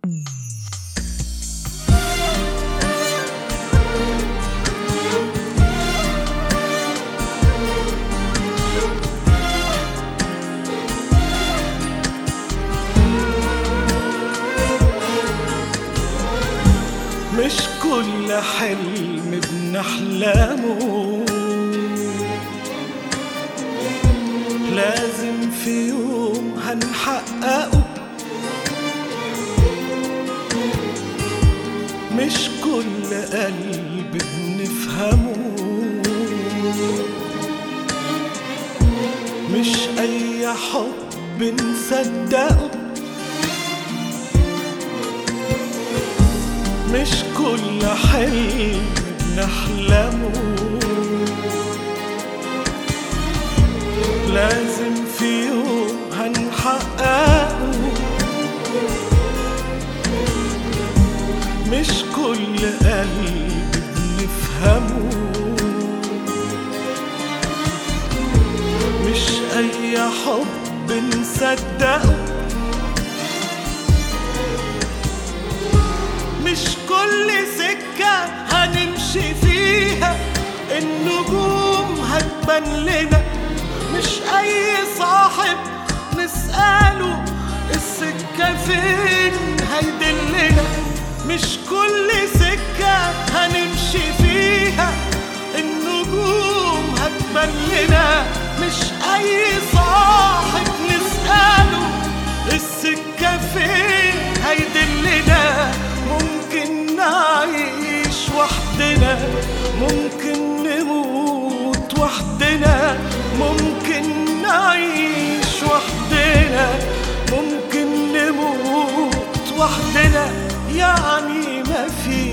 مش كل حلم بنحلمه لازم في يوم هنحققه مش كل قلب بنفهمه مش أي حب نصدقه مش كل حلم بنحلمه لازم في يوم هنحققه مش كل قلب بنفهمه مش أي حب نصدقه مش كل سكة هنمشي فيها النجوم هتبان لنا مش أي صاحب نسأله السكة فين هيدلنا مش كل سكة هنمشي فيها النجوم هتبان لنا مش أي صاحب نسأله السكة فين هيدلنا ممكن نعيش وحدنا ممكن نموت وحدنا ممكن نعيش وحدنا ممكن نموت وحدنا يعني ما في